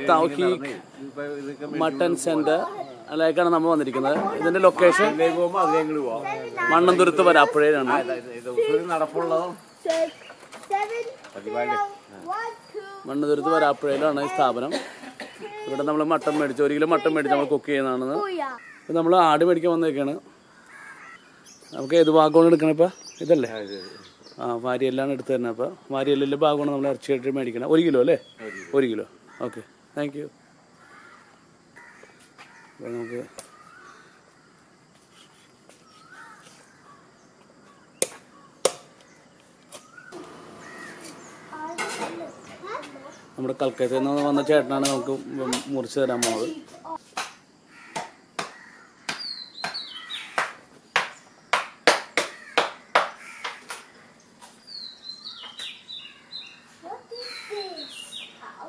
തൗഹീഖ് mutton centre അതിലേക്കാണ് നമ്മൾ വന്നിരിക്കുന്നത് ഇതിന്റെ ലൊക്കേഷൻ പോകുമ്പോ അത് ഞങ്ങൾ പോവാം മണ്ണന്തുരുത്ത് വരാപ്പുഴയിലാണ് ദിവസം നടപ്പുള്ളതും six, seven, പതിവാല് one, two, മണ്ണന്തുരുത്ത് വരാപ്പുഴയിലാണ് ഈ സ്ഥാപനം ഇവിടെ നമ്മൾ മട്ടൺ മേടിച്ചു ഒരു കിലോ മട്ടൺ മേടിച്ച് നമ്മൾ കുക്ക് ചെയ്യുന്നതാണ് booyah. ഇപ്പം നമ്മൾ ആട് മേടിക്കാൻ വന്നേക്കാണ് നമുക്ക് ഏത് ഭാഗമാണ് എടുക്കണേ ഇപ്പം ഇതല്ലേ ആ വാരിയെല്ലാം എടുത്ത് തരണം അപ്പം വാരിയെല്ലാം ഭാഗമാണ് നമ്മൾ ഇറച്ചിയായിട്ട് മേടിക്കണം ഒരു കിലോ അല്ലേ ഒരു കിലോ ഓക്കെ താങ്ക് യു അപ്പോൾ നമുക്ക് നമ്മുടെ കൽക്കത്തയിൽ നിന്ന് വന്ന ചേട്ടനാണ് നമുക്ക് മുറിച്ച് തരാൻ പോകുന്നത് What is this? How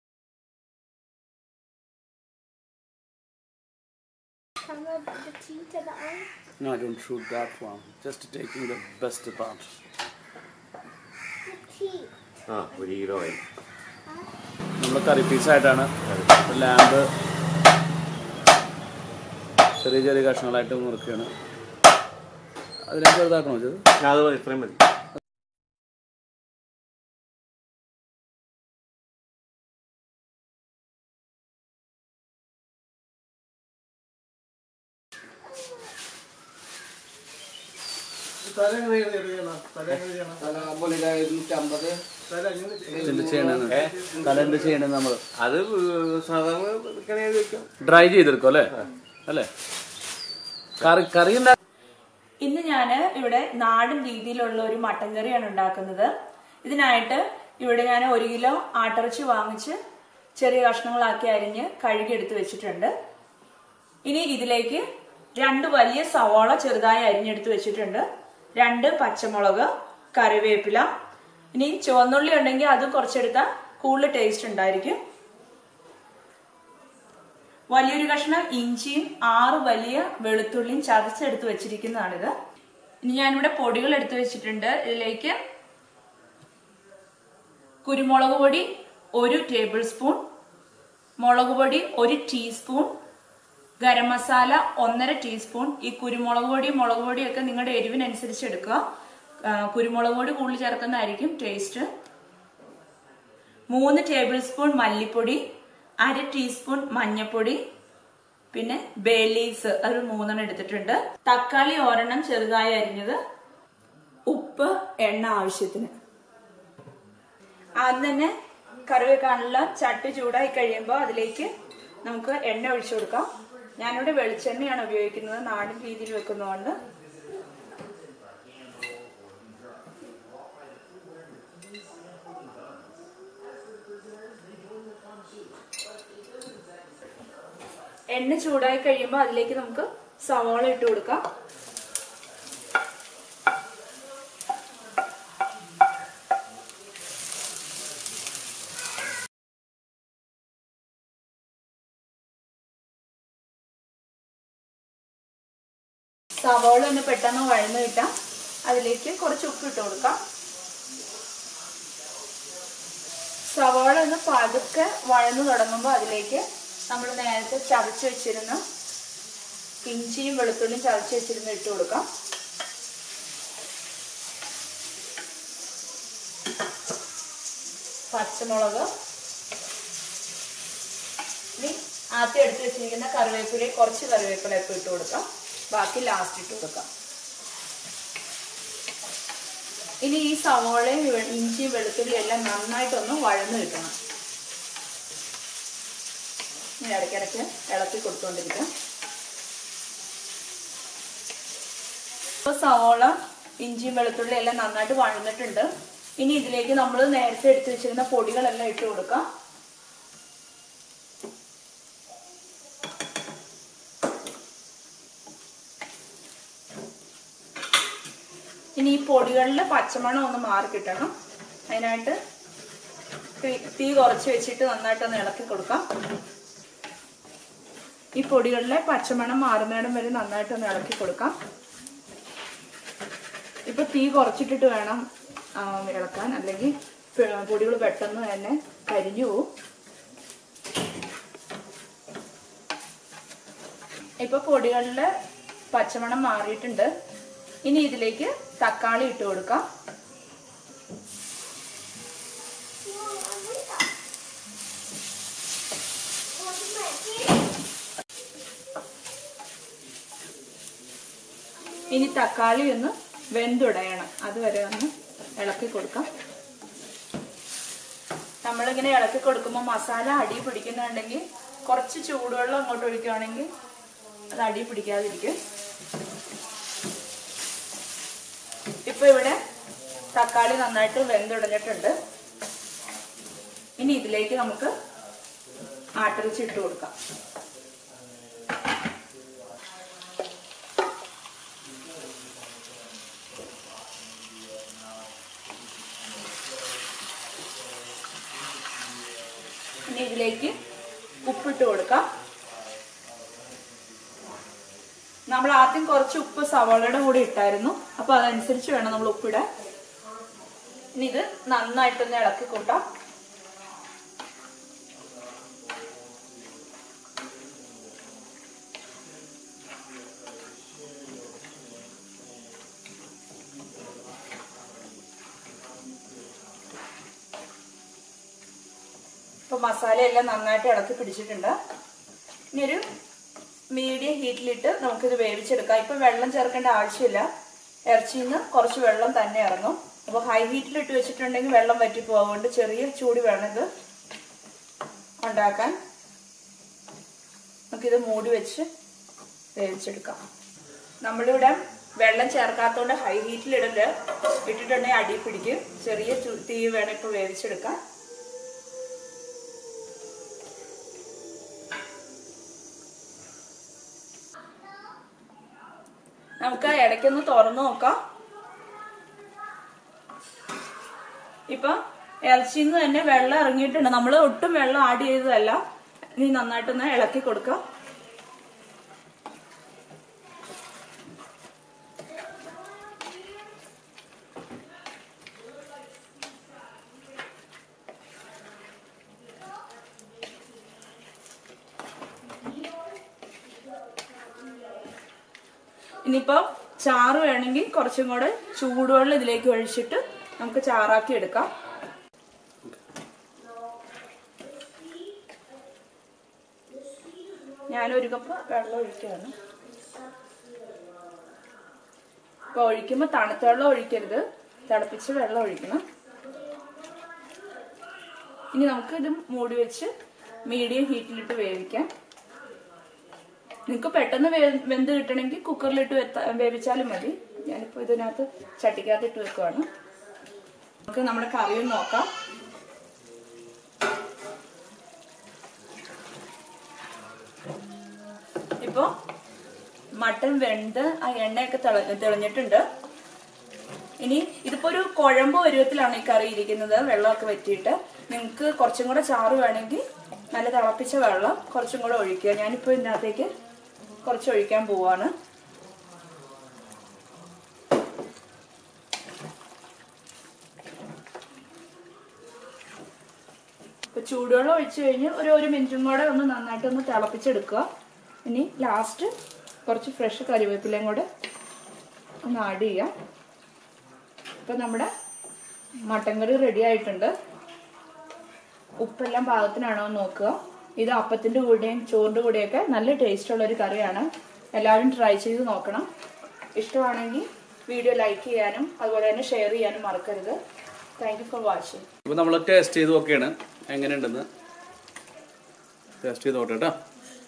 Can I put the teeth in the eye? No, I don't shoot that one. Just taking the best part. The teeth. ആ ഒരു കിലോ ആയി നമ്മൾ കറി പീസായിട്ടാണ് ലാമ്പ് ചെറിയ ചെറിയ കഷ്ണങ്ങളായിട്ട് മുറിക്കുകയാണ് അതിനെ ചെറുതാക്കണോ ഇത് അത് മതി, ഇത്രയും മതി എന്ത് ചെയ്യണമെന്ന് തല എന്ത് ചെയ്യണമെന്ന് നമ്മൾ അത് സാധാരണ വെക്കണേ വെക്കാം ഡ്രൈ ചെയ്തെടുക്കും അല്ലേ അല്ലേ കറി കറി ഉണ്ടാ ഇന്ന് ഞാൻ ഇവിടെ നാടൻ രീതിയിലുള്ള ഒരു മട്ടൻ കറിയാണ് ഉണ്ടാക്കുന്നത് ഇതിനായിട്ട് ഇവിടെ ഞാൻ ഒരു കിലോ ആട്ടിറച്ചി വാങ്ങിച്ച് ചെറിയ കഷ്ണങ്ങളാക്കി അരിഞ്ഞ് കഴുകി എടുത്ത് വെച്ചിട്ടുണ്ട് ഇനി ഇതിലേക്ക് രണ്ട് വലിയ സവാള ചെറുതായി അരിഞ്ഞെടുത്ത് വെച്ചിട്ടുണ്ട് രണ്ട് പച്ചമുളക് കറിവേപ്പില ഇനി ചുവന്നുള്ളി ഉണ്ടെങ്കിൽ അത് കുറച്ചെടുത്താൽ കൂടുതൽ ടേസ്റ്റ് ഉണ്ടായിരിക്കും വലിയൊരു കഷ്ണം ഇഞ്ചിയും ആറ് വലിയ വെളുത്തുള്ളിയും ചതച്ചെടുത്ത് വെച്ചിരിക്കുന്നതാണിത് ഇനി ഞാനിവിടെ പൊടികൾ എടുത്തു വെച്ചിട്ടുണ്ട് ഇതിലേക്ക് കുരുമുളക് പൊടി ഒരു ടേബിൾ സ്പൂൺ മുളക് പൊടി ഒരു ടീസ്പൂൺ ഗരം മസാല ഒന്നര ടീസ്പൂൺ ഈ കുരുമുളക് പൊടി മുളക് പൊടിയൊക്കെ നിങ്ങളുടെ എരിവിനനുസരിച്ച് എടുക്കുക ആ, കുരുമുളക് പൊടി കൂടുതൽ ചേർക്കുന്നതായിരിക്കും ടേസ്റ്റ് മൂന്ന് ടേബിൾ സ്പൂൺ മല്ലിപ്പൊടി അര ടീസ്പൂൺ മഞ്ഞൾപ്പൊടി പിന്നെ ബേ ലീവ്സ് അത് മൂന്നെണ്ണം എടുത്തിട്ടുണ്ട് തക്കാളി ഒരെണ്ണം ചെറുതായി അരിഞ്ഞത് ഉപ്പ് എണ്ണ ആവശ്യത്തിന് ആദ്യം തന്നെ കറി വെക്കാനുള്ള ചട്ടി ചൂടായി കഴിയുമ്പോൾ അതിലേക്ക് നമുക്ക് എണ്ണ ഒഴിച്ചു കൊടുക്കാം ഞാനിവിടെ വെളിച്ചെണ്ണയാണ് ഉപയോഗിക്കുന്നത് നാടൻ രീതിയിൽ വെക്കുന്നതുകൊണ്ട് എണ്ണ ചൂടായി കഴിയുമ്പോൾ അതിലേക്ക് നമുക്ക് സവാള ഇട്ട് കൊടുക്കാം സവാള ഒന്ന് പെട്ടെന്ന് വഴന്നു കിട്ടാം അതിലേക്ക് കുറച്ച് ഉപ്പ് ഇട്ട് കൊടുക്കാം സവാള ഒന്ന് പതുക്കെ വഴന്നു തുടങ്ങുമ്പോൾ അതിലേക്ക് നമ്മൾ നേരത്തെ ചതച്ച് വെച്ചിരുന്ന ഇഞ്ചിയും വെളുത്തുള്ളിയും ചതച്ച് വെച്ചിരുന്ന ഇട്ട് കൊടുക്കാം പച്ചമുളക് ഇനി ആദ്യം എടുത്ത് വെച്ചിരിക്കുന്ന കറിവേപ്പില കുറച്ച് കറിവേപ്പില ഇപ്പം ഇട്ട് കൊടുക്കാം ബാക്കി ലാസ്റ്റ് ഇട്ട് കൊടുക്കാം ഇനി ഈ സവോളയും വെ- ഇഞ്ചിയും വെളുത്തുള്ളിയും എല്ലാം നന്നായിട്ടൊന്ന് വഴന്ന് കിട്ടണം ഇനി ഇടയ്ക്കിടയ്ക്ക് ഇളക്കി കൊടുത്തുകൊണ്ടിരിക്കാം ഇപ്പോൾ സവോള ഇഞ്ചിയും വെളുത്തുള്ളിയും എല്ലാം നന്നായിട്ട് വഴന്നിട്ടുണ്ട് ഇനി ഇതിലേക്ക് നമ്മൾ നേരത്തെ എടുത്തു വെച്ചിരുന്ന പൊടികളെല്ലാം ഇട്ട് കൊടുക്കാം ഇനി ഈ പൊടികളിൽ പച്ചമണം ഒന്ന് മാറി കിട്ടണം അതിനായിട്ട് തീ- തീ കുറച്ച് വെച്ചിട്ട് നന്നായിട്ടൊന്ന് ഇളക്കി കൊടുക്കാം ഈ പൊടികളിലെ പച്ചമണം മാറുന്നിടം വരെ നന്നായിട്ടൊന്ന് ഇളക്കി കൊടുക്കാം ഇപ്പൊ തീ കുറച്ചിട്ടിട്ട് വേണം ആ, ഇളക്കാൻ അല്ലെങ്കിൽ പൊടികൾ പെട്ടെന്ന് തന്നെ കരിഞ്ഞു പോവും ഇപ്പൊ പൊടികളുടെ പച്ചമണം മാറിയിട്ടുണ്ട് ഇനി ഇതിലേക്ക് തക്കാളി ഇട്ട് കൊടുക്കാം ഇനി തക്കാളി ഒന്ന് വെന്തുടയണം അതുവരെ ഒന്ന് ഇളക്കി കൊടുക്കാം നമ്മളിങ്ങനെ ഇളക്കി കൊടുക്കുമ്പോൾ മസാല അടി പിടിക്കുന്നുണ്ടെങ്കിൽ കുറച്ച് ചൂടുവെള്ളം അങ്ങോട്ട് ഒഴിക്കുകയാണെങ്കിൽ അത് അടി പിടിക്കാതിരിക്കും ഇപ്പൊ ഇവിടെ തക്കാളി നന്നായിട്ട് വെന്തുടഞ്ഞിട്ടുണ്ട് ഇനി ഇതിലേക്ക് നമുക്ക് ആട്ടിറച്ചി ഇട്ട് കൊടുക്കാം ഇനി ഇതിലേക്ക് ഉപ്പിട്ട് കൊടുക്കാം നമ്മൾ ആദ്യം കുറച്ച് ഉപ്പ് സവാളയുടെ കൂടെ ഇട്ടായിരുന്നു അപ്പൊ അതനുസരിച്ച് വേണം നമ്മൾ ഉപ്പിടാൻ ഇനി ഇത് നന്നായിട്ടൊന്ന് ഇളക്കി കൂട്ടാം ഇപ്പൊ മസാലയെല്ലാം നന്നായിട്ട് ഇളക്കി പിടിച്ചിട്ടുണ്ട് ഇനി ഒരു മീഡിയം ഹീറ്റിലിട്ട് നമുക്കിത് വേവിച്ചെടുക്കാം ഇപ്പൊ വെള്ളം ചേർക്കേണ്ട ആവശ്യമില്ല ഇറച്ചിയിൽ നിന്ന് കുറച്ച് വെള്ളം തന്നെ ഇറങ്ങും അപ്പൊ ഹൈ ഹീറ്റിലിട്ട് വെച്ചിട്ടുണ്ടെങ്കിൽ വെള്ളം വറ്റിപ്പോകും അതുകൊണ്ട് ചെറിയ ചൂട് വേണം ഇത് ഉണ്ടാക്കാൻ നമുക്കിത് മൂടി വെച്ച് വേവിച്ചെടുക്കാം നമ്മുടെ ഇവിടെ വെള്ളം ചേർക്കാത്തതുകൊണ്ട് ഹൈ ഹീറ്റിലിടല് ഇട്ടിട്ടുണ്ടെങ്കിൽ അടി പിടിക്കും ചെറിയ ചു- തീ വേണം ഇപ്പൊ വേവിച്ചെടുക്കാൻ നമുക്ക് ഇടയ്ക്കൊന്ന് തുറന്നു നോക്കാം ഇപ്പൊ ഇറച്ചിയിൽ നിന്ന് തന്നെ വെള്ളം ഇറങ്ങിയിട്ടുണ്ട് നമ്മൾ ഒട്ടും വെള്ളം ആഡ് ചെയ്തതല്ല ഇനി നന്നായിട്ടൊന്ന് ഇളക്കി കൊടുക്കാം ഇനിയിപ്പോ ചാറ് വേണമെങ്കിൽ കുറച്ചും കൂടെ ചൂടുവെള്ളം ഇതിലേക്ക് ഒഴിച്ചിട്ട് നമുക്ക് ചാറാക്കി എടുക്കാം ഞാനൊരു കപ്പ് വെള്ളം ഒഴിക്കുകയാണ് അപ്പൊ ഒഴിക്കുമ്പോൾ തണുത്ത വെള്ളം ഒഴിക്കരുത് തിളപ്പിച്ച് വെള്ളം ഒഴിക്കണം ഇനി നമുക്ക് ഇത് മൂടി വെച്ച് മീഡിയം ഹീറ്റിലിട്ട് വേവിക്കാം നിങ്ങൾക്ക് പെട്ടെന്ന് വേ- വെന്ത് കിട്ടണമെങ്കിൽ കുക്കറിലിട്ട് വെത്ത- വേവിച്ചാലും മതി ഞാനിപ്പോൾ ഇതിനകത്ത് ചട്ടിക്കകത്ത് ഇട്ട് വെക്കുവാണ് നമുക്ക് നമ്മുടെ കറിയും നോക്കാം ഇപ്പോ മട്ടൻ വെന്ത് ആ എണ്ണയൊക്കെ തിള- തെളിഞ്ഞിട്ടുണ്ട് ഇനി ഇതിപ്പോ ഒരു കുഴമ്പ് പരുവത്തിലാണ് ഈ കറി ഇരിക്കുന്നത് വെള്ളമൊക്കെ വറ്റിയിട്ട് നിങ്ങൾക്ക് കുറച്ചും കൂടെ ചാറ് വേണമെങ്കിൽ നല്ല തിളപ്പിച്ച വെള്ളം കുറച്ചും കൂടെ ഒഴിക്കുക ഞാനിപ്പോ ഇതിനകത്തേക്ക് കുറച്ച് ഒഴിക്കാൻ പോവാണ് ഇപ്പൊ ചൂടുവെള്ളം ഒഴിച്ചു കഴിഞ്ഞ് ഒരു ഒരു മിനിറ്റും കൂടെ ഒന്ന് നന്നായിട്ട് ഒന്ന് തിളപ്പിച്ചെടുക്കുക ഇനി ലാസ്റ്റ് കുറച്ച് ഫ്രഷ് കറിവേപ്പിലയും കൂടെ ഒന്ന് ആഡ് ചെയ്യാം ഇപ്പൊ നമ്മുടെ മട്ടൻ കറി റെഡി ആയിട്ടുണ്ട് ഉപ്പെല്ലാം പാകത്തിനാണോ എന്ന് നോക്കുക ഇത് അപ്പത്തിന്റെ കൂടെയും ചോറിന്റെ കൂടെയൊക്കെ നല്ല ടേസ്റ്റ് ഉള്ള ഒരു കറിയാണ് എല്ലാവരും ട്രൈ ചെയ്ത് നോക്കണം ഇഷ്ടമാണെങ്കിൽ വീഡിയോ ലൈക്ക് ചെയ്യാനും അതുപോലെ തന്നെ ഷെയർ ചെയ്യാനും മറക്കരുത് താങ്ക് യു ഫോർ വാച്ചിങ് ഇപ്പൊ നമ്മൾ ടേസ്റ്റ് ചെയ്ത് നോക്കിയാണ് എങ്ങനെയുണ്ടെന്ന് ടേസ്റ്റ് ചെയ്ത് നോട്ടെ കേട്ടോ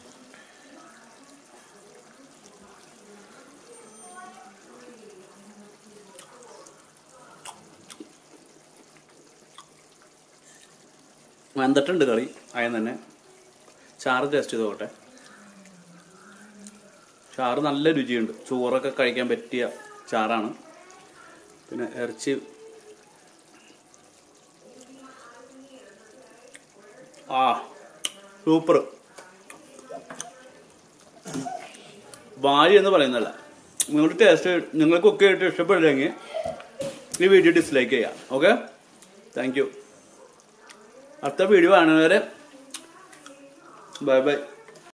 വെന്തിട്ടുണ്ട് കളി ആയം തന്നെ ചാറ് ടേസ്റ്റ് ചെയ്ത് നോക്കട്ടെ ചാറ് നല്ല രുചിയുണ്ട് ചോറൊക്കെ കഴിക്കാൻ പറ്റിയ ചാറാണ് പിന്നെ ഇറച്ചി ആ സൂപ്പർ ഭാര്യ എന്ന് പറയുന്നതല്ല നിങ്ങളുടെ ടേസ്റ്റ് നിങ്ങൾക്കൊക്കെ ആയിട്ട് ഇഷ്ടപ്പെടില്ലെങ്കിൽ ഈ വീഡിയോ ഡിസ്ലൈക്ക് ചെയ്യാം ഓക്കെ താങ്ക് യു അടുത്ത വീഡിയോ കാണുന്നവരെ ബൈ ബൈ